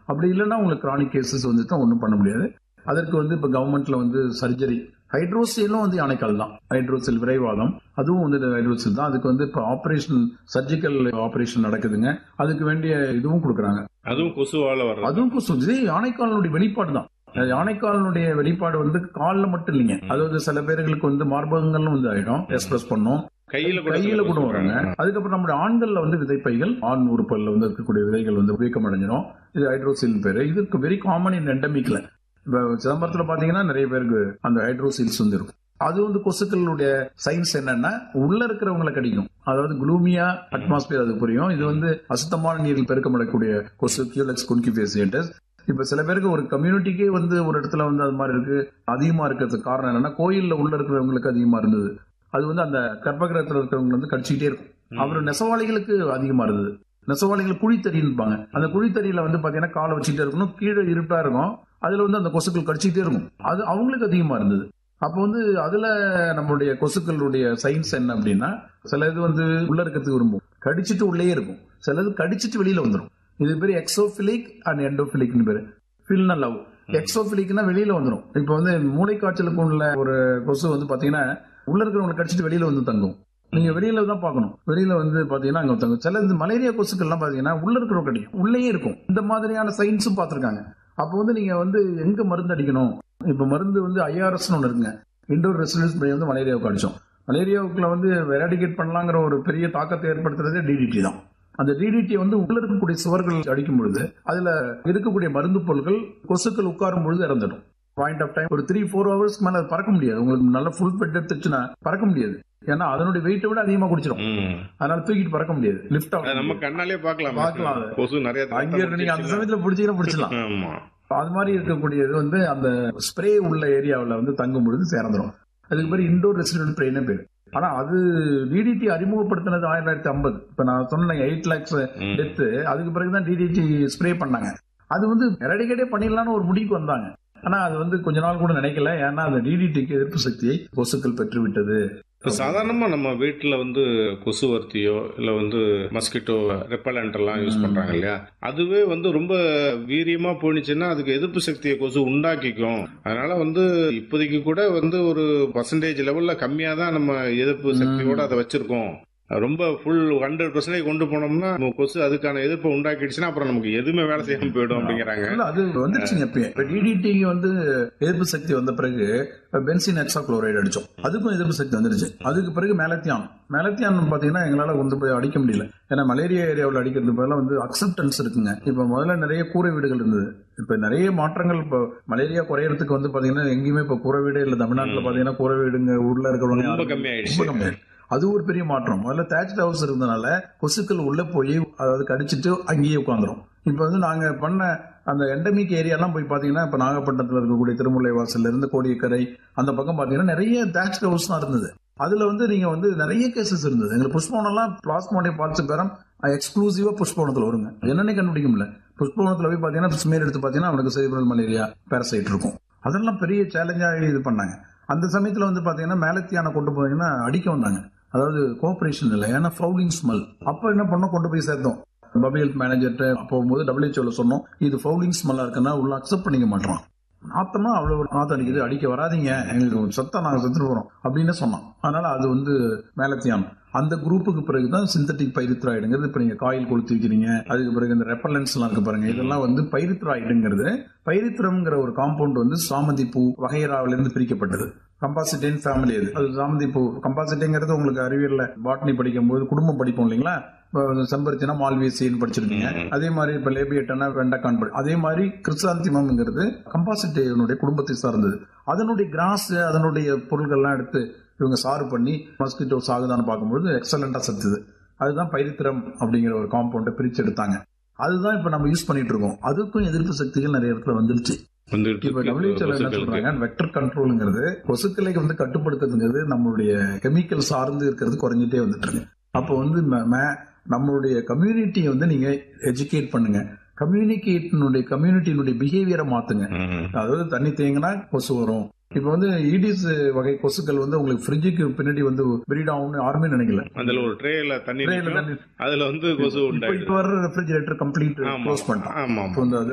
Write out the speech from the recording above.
அப்படி இல்லைன்னா உங்களுக்கு கிரானிக் கேசஸ் வந்துட்டு ஒன்றும் பண்ண முடியாது அதற்கு வந்து இப்போ கவர்மெண்ட்ல வந்து சர்ஜரி ஹைட்ரோசிலும் வந்து யானைக்கால் தான் ஹைட்ரோசில் விரைவாதம் அதுவும் வந்து ஹைட்ரோசில் தான் அதுக்கு வந்து இப்போ ஆபரேஷன் சர்ஜிக்கல் ஆபரேஷன் நடக்குதுங்க அதுக்கு வேண்டிய இதுவும் கொடுக்குறாங்க அதுவும் கொசுவால வர்றது அதுவும் கொசு இது யானைக்காலனுடைய வெளிப்பாடு தான் யானைக்காலனுடைய வெளிப்பாடு வந்து காலில் மட்டும் இல்லைங்க அதாவது சில பேர்களுக்கு வந்து மார்பகங்களும் வந்து ஆயிடும் எக்ஸ்பிரஸ் பண்ணும் கையில கூட கையில சில கூட கொசு வருங்க வர்றாங்க. அதுக்கப்புறம் நம்முடைய ஆண்கள்ல வந்து விதைப்பைகள் ஆண் உறுப்புல வந்து இருக்கக்கூடிய விதைகள் வந்து வீக்கம் அடைஞ்சிடும் இது ஹைட்ரோசில் பேரு இதுக்கு வெரி காமன் இன் எண்டமிக்ல இப்ப சிதம்பரத்துல பாத்தீங்கன்னா நிறைய பேருக்கு அந்த ஹைட்ரோசில்ஸ் வந்து இருக்கும் அது வந்து கொசுக்களுடைய சயின்ஸ் என்னன்னா உள்ள இருக்கிறவங்களை கடிக்கும் அதாவது குளூமியா அட்மாஸ்பியர் அது புரியும் இது வந்து அசுத்தமான நீரில் பெருக்கமடக்கூடிய கொசு கியூலெக்ஸ் குன்கிபேசியன்டஸ் இப்ப சில பேருக்கு ஒரு கம்யூனிட்டிக்கே வந்து ஒரு இடத்துல வந்து அது மாதிரி இருக்கு அதிகமா இருக்கிறதுக்கு காரணம் என்னன்னா கோயில்ல உள்ள இருக்கிறவங்களுக்கு அதிகமா இருந்தது அது வந்து அந்த கர்ப்பகிரகத்துல இருக்கிறவங்க வந்து கடிச்சிக்கிட்டே இருக்கும் அவர் நெசவாளிகளுக்கு அதிகமா இருந்தது நெசவாளிகள் குழித்தறின்பாங்க அந்த குழித்தறியில வந்து பாத்தீங்கன்னா காலை வச்சுட்டே இருக்கணும் கீழே இருட்டா இருக்கும் அதுல வந்து அந்த கொசுக்கள் கடிச்சிக்கிட்டே இருக்கும் அது அவங்களுக்கு அதிகமா இருந்தது அப்போ வந்து அதுல நம்மளுடைய கொசுக்களுடைய சயின்ஸ் என்ன அப்படின்னா சில இது வந்து உள்ள இருக்கிறதுக்கு விரும்பும் கடிச்சிட்டு உள்ளே இருக்கும் சிலது கடிச்சிட்டு வெளியில வந்துடும் இது பேர் எக்ஸோபிலிக் அண்ட் எண்டோபிலிக்னு பேரு ஃபில்ன லவ் எக்ஸோபிலிக்னா வெளியில வந்துடும் இப்போ வந்து மூளைக்காய்ச்சலுக்கு உள்ள ஒரு கொசு வந்து பாத்தீங்கன்னா உள்ள இருக்கிறவங்களை கடிச்சிட்டு வெளியில வந்து தங்கும் நீங்க வெளியில தான் பார்க்கணும் வெளியில வந்து பாத்தீங்கன்னா அங்க தங்கும் சில இந்த மலேரியா கொசுக்கள்லாம் பாத்தீங்கன்னா உள்ள இருக்கிறவங்க கடிக்கும் உள்ளேயே இருக்கும் இந்த மாதிரியான சயின்ஸும் பார்த்திருக்காங்க அப்போ வந்து நீங்க வந்து எங்க மருந்து அடிக்கணும் இப்ப மருந்து வந்து ஐஆர்எஸ் ஒன்று இருக்குங்க இண்டோர் ரெசிடென்ஸ் ஸ்ப்ரே வந்து மலேரியாவுக்கு அடிச்சோம் மலேரியாவுக்குள்ள வந்து வெராடிகேட் பண்ணலாங்கிற ஒரு பெரிய தாக்கத்தை ஏற்படுத்துறதே டிடிடி தான் அந்த டிடிடி வந்து உள்ள இருக்கக்கூடிய சுவர்கள் அடிக்கும் பொழுது அதுல இருக்கக்கூடிய மருந்து பொருட்கள் கொசுக்கள் உட்காரும் பொழுது இறந்துடும் பாயிண்ட் ஆஃப் டைம் ஒரு த்ரீ ஃபோர் ஹவர்ஸ்க்கு மேல அது பறக்க முடியாது உங்களுக்கு நல்ல ஃபுல் பெட் எடுத்துச்சுன்னா பறக்க முடியாது ஏன்னா அதனுடைய வெயிட்டை விட அதிகமா குடிச்சிடும் ம். அதனால தூக்கிட்டு பறக்க முடியாது லிஃப்ட் அது நம்ம கண்ணாலே பார்க்கலாம் பார்க்கலாம் அது. கொசு நிறைய அங்கே இருந்து நீங்க அந்த சமயத்துல பிடிச்சீங்கன்னா பிடிச்சலாம் ஆமா அது மாதிரி இருக்கக்கூடியது வந்து அந்த ஸ்ப்ரே உள்ள ஏரியாவில் வந்து தங்கும் பொழுது சேர்ந்துடும் அதுக்கு பேர் இண்டோர் ரெசிடென்ட் ஸ்ப்ரேன்னு பேர் ஆனா அது டிடிடி அறிமுகப்படுத்தினது ஆயிரத்தி தொள்ளாயிரத்தி ஐம்பது இப்ப நான் சொன்ன எயிட் லேக்ஸ் ம். டெத்து அதுக்கு பிறகுதான் டிடிடி ஸ்ப்ரே பண்ணாங்க அது வந்து எரடிகேட்டே பண்ணிடலாம்னு ஒரு முடிவுக்கு வந்தாங்க ஆனா அது வந்து கொஞ்ச நாள் கூட நினைக்கல ஏன்னா அந்த டிடிடிக்கு எதிர்ப்பு சக்தியை கொசுக்கள் பெற்று விட்டது இப்ப சாதாரணமா நம்ம வீட்டுல வந்து கொசுவர்த்தியோ இல்ல வந்து மஸ்கிட்டோ ரெப்பலண்ட் எல்லாம் யூஸ் பண்றாங்க இல்லையா அதுவே வந்து ரொம்ப வீரியமா போணுச்சுன்னா அதுக்கு எதிர்ப்பு சக்தியை கொசு உண்டாக்கிக்கும் அதனால வந்து இப்போதைக்கு கூட வந்து ஒரு பர்சன்டேஜ் லெவல்ல கம்மியா தான் நம்ம எதிர்ப்பு சக்தியோட அதை வச்சிருக்கோம் ரொம்ப ஃபுல் ஹண்ட்ரட் பர்சன்டேஜ் கொண்டு போனோம்னா நம்ம கொசு அதுக்கான எதிர்ப்பை உண்டாக்கிடுச்சுன்னா அப்புறம் நமக்கு எதுவுமே வேலை செய்யாம போயிடும் அப்படிங்கிறாங்க இல்ல அது வந்துருச்சுங்க எப்பயே இப்ப டிடிடி வந்து எதிர்ப்பு சக்தி வந்த பிறகு பென்சின் எக்ஸா குளோரைடு அடிச்சோம் அதுக்கும் எதிர்ப்பு சக்தி வந்துருச்சு அதுக்கு பிறகு மேலத்தியான் மேலத்தியான் பாத்தீங்கன்னா எங்களால கொண்டு போய் அடிக்க முடியல ஏன்னா மலேரியா ஏரியாவில் அடிக்கிறது பதிலா வந்து அக்செப்டன்ஸ் இருக்குங்க இப்ப முதல்ல நிறைய கூரை வீடுகள் இருந்தது இப்ப நிறைய மாற்றங்கள் இப்போ மலேரியா குறையறதுக்கு வந்து பாத்தீங்கன்னா எங்கேயுமே இப்ப கூரை வீடே இல்ல தமிழ்நாட்டுல பாத்தீங்கன்னா கூரை வீடுங்க ஊர்ல இருக்கிறவங்க ரொம்ப யாரும் கம்மியாயிடுச்சு. ரொம்ப கம்மியாயிடுச்சு அது ஒரு பெரிய மாற்றம் முதல்ல தேட்ச் ஹவுஸ் இருந்தனால கொசுக்கள் உள்ள போய் அதாவது கடிச்சிட்டு அங்கேயே உட்காந்துரும் இப்ப வந்து நாங்க பண்ண அந்த எண்டமிக் ஏரியாலாம் போய் பாத்தீங்கன்னா இப்ப நாகப்பட்டினத்துல இருக்கக்கூடிய திருமுல்லை வாசல்ல இருந்து கோடியக்கரை அந்த பக்கம் பாத்தீங்கன்னா நிறைய தேட்ச் ஹவுஸ் தான் இருந்தது அதுல வந்து நீங்க வந்து நிறைய கேசஸ் இருந்தது எங்களுக்கு புஷ்பவனம்லாம் பிளாஸ்மோடைய பார்ட்ஸ் பேரம் எக்ஸ்க்ளூசிவா புஷ்பவனத்துல வருங்க என்னன்னே கண்டுபிடிக்க முடியல புஷ்பவனத்துல போய் பாத்தீங்கன்னா ஸ்மேர் எடுத்து பாத்தீங்கன்னா அவனுக்கு செரிப்ரல் மலேரியா பேரசைட் இருக்கும் அதெல்லாம் பெரிய சேலஞ்சா இது பண்ணாங்க அந்த சமயத்துல வந்து பாத்தீங்கன்னா மேலத்தியான கொண்டு போனீங்கன்னா அடிக்க வந்தாங்க அதாவது கோஆபரேஷன் இல்லை ஏன்னா ஃபவுலிங் ஸ்மெல் அப்ப என்ன பண்ணோம் கொண்டு போய் சேர்த்தோம் பப்ளிக் ஹெல்த் மேனேஜர்கிட்ட போகும்போது டபிள்யூஹெச்ஓல சொன்னோம் இது ஃபவுலிங் ஸ்மெல்லா இருக்குன்னா உள்ள அக்செப்ட் பண்ணிக்க மாட்டோம் நாத்தமா அவ்வளவு ஒரு நாத்தம் அடிக்குது அடிக்க வராதீங்க எங்களுக்கு ஒரு சத்தம் நாங்க செத்துட்டு போறோம் அப்படின்னு சொன்னோம் அதனால அது வந்து மேலத்தியான் அந்த குரூப்புக்கு பிறகுதான் சிந்தட்டிக் பைரித்ராய்டுங்கிறது இப்ப நீங்க காயில் கொளுத்தி வைக்கிறீங்க அதுக்கு பிறகு இந்த ரெப்பலன்ஸ் எல்லாம் இருக்கு பாருங்க இதெல்லாம் வந்து பைரித்ராய்டுங்கிறது பைரித்ரம்ங்கிற ஒரு காம்பவுண்ட் வந்து சாமந்தி பூ வகையறாவில இருந்து பிரிக்கப்பட்டது கம்பாசிட்டின் ஃபேமிலி அது அது சாமந்தி பூ கம்பாசிட்டிங்கிறது உங்களுக்கு அறிவியல்ல பாட்னி படிக்கும் போது குடும்பம் படிப்போம் இல்லைங்களா இப்போ செம்பருத்தினா மால்வேசின்னு படிச்சிருக்கீங்க அதே மாதிரி இப்ப லேபியட்டனா வெண்டக்கான் படி அதே மாதிரி கிறிஸ்தாந்திமம்ங்கிறது கம்பாசிட்டினுடைய குடும்பத்தை சார்ந்தது அதனுடைய கிராஸ் அதனுடைய பொருள்கள்லாம் எடுத்து இவங்க சாறு பண்ணி மஸ்கிட்டோ சாகுதான்னு பார்க்கும்போது எக்ஸலண்டா சத்துது அதுதான் பைரித்திரம் அப்படிங்கிற ஒரு காம்பவுண்டை பிரிச்சு எடுத்தாங்க அதுதான் இப்ப நம்ம யூஸ் பண்ணிட்டு இருக்கோம் அதுக்கும் எதிர்ப்பு சக்திகள் நிறைய இடத்துல வந்துருச்சு வந்துட்டு இப்ப இருக்கு WHO என்ன கொசுக்களுக்கு. சொல்றாங்க வெக்டர் கண்ட்ரோலுங்கிறது கொசுக்களை வந்து கட்டுப்படுத்துறதுங்கிறது நம்மளுடைய கெமிக்கல் சார்ந்து இருக்கிறது குறைஞ்சிட்டே வந்துட்டு இருக்கு அப்போ வந்து ம- ம- நம்மளுடைய கம்யூனிட்டியை வந்து நீங்க எஜுகேட் பண்ணுங்க கம்யூனிகேட்டினுடைய கம்யூனிட்டியினுடைய பிஹேவியரை மாத்துங்க ம். அதாவது தண்ணி தேங்கினா கொசு வரும் இப்ப வந்து ஈடிஸ் வகை கொசுக்கள் வந்து உங்களுக்கு ஃப்ரிட்ஜுக்கு பின்னாடி வந்து பிரீட் ஆகும்னு யாருமே நினைக்கல அதுல ஒரு ட்ரேல தண்ணி Tray ல நிக்கும். தண்ணி- அதுல வந்து கொசு இப்ப உண்டாயிடுது இப்ப வர ரெஃப்ரிஜரேட்டர் கம்ப்ளீட் ஆமா க்ளோஸ் பண்ணிட்டான் ஆமா இப்போ இந்த